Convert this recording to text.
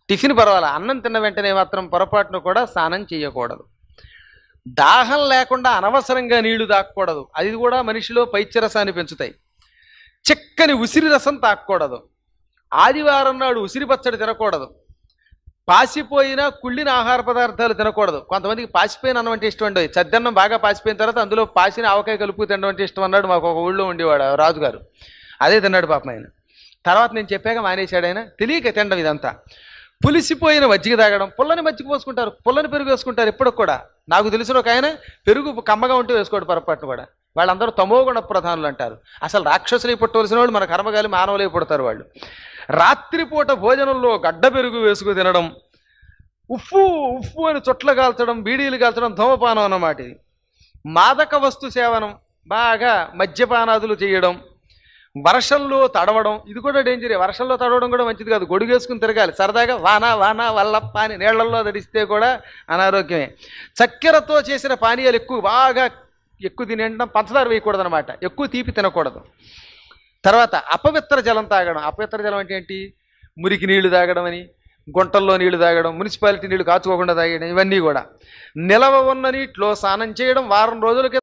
tiffin పర్వాలా అన్నం తిన్న వెంటనే మాత్రం పొరపాటును కూడా స్నానం చేయకూడదు దాహం లేకుండా అనవసరంగా నీళ్లు తాగకూడదు అది కూడా మనిషిలో పైత్యరసాన్ని పెంచుతాయి చిక్కని ఉసిరి రసం తాగకూడదు ఆదివారం నాడు ఉసిరి పచ్చడి తినకూడదు పాసిపోయిన కుళ్ళిన ఆహార పదార్థాలు తినకూడదు కొంతమందికి పాసిపోయిన అన్నం అంటే ఇష్టం ఉండదు చద్దన్నం బాగా పాసిపోయిన తర్వాత అందులో పాసిన ఆవకాయ కలుపు తినడం అంటే ఇష్టం అన్నాడు మాకు ఒక ఊళ్ళో ఉండేవాడు ఆ రాజుగారు అదే తిన్నాడు పాపం ఆయన తర్వాత నేను చెప్పాక మానేశాడు ఆయన తెలియక తినడం ఇదంతా పులిసిపోయిన మజ్జిగ తాగడం పుల్లని మజ్జిగ పోసుకుంటారు పుల్లని పెరుగు వేసుకుంటారు ఎప్పుడు కూడా నాకు తెలిసిన ఒక ఆయన పెరుగు కమ్మగా ఉంటే వేసుకోడు పొరపాటును కూడా వాళ్ళందరూ తమోగుణ ప్రధానులు అంటారు అసలు రాక్షసులై పుట్టవలసిన వాళ్ళు మన కర్మగాలి మానవులై పుడతారు వాళ్ళు రాత్రిపూట భోజనంలో గడ్డ పెరుగు వేసుకు తినడం ఉఫ్ఫు ఉఫ్ఫు అని చుట్ల కాల్చడం బీడీలు కాల్చడం ధూమపానం అన్నమాట ఇది మాదక వస్తు సేవనం బాగా మద్యపానాదులు చేయడం వర్షంలో తడవడం ఇది కూడా డేంజరే వర్షంలో తడవడం కూడా మంచిది కాదు గొడుగేసుకుని తిరగాలి సరదాగా వాన వాన వల్లప్ప అని నీళ్లలో తడిస్తే కూడా అనారోగ్యమే చక్కెరతో చేసిన పానీయాలు ఎక్కువ బాగా ఎక్కువ తినేయడం పంచదార వేయకూడదు అనమాట ఎక్కువ తీపి తినకూడదు తర్వాత అపవిత్ర జలం తాగడం అపవిత్ర జలం అంటే ఏంటి మురికి నీళ్లు తాగడం అని గుంటల్లో నీళ్లు తాగడం మున్సిపాలిటీ నీళ్లు కాచుకోకుండా తాగడం ఇవన్నీ కూడా నిలవ ఉన్న నీటిలో స్నానం చేయడం వారం రోజులకి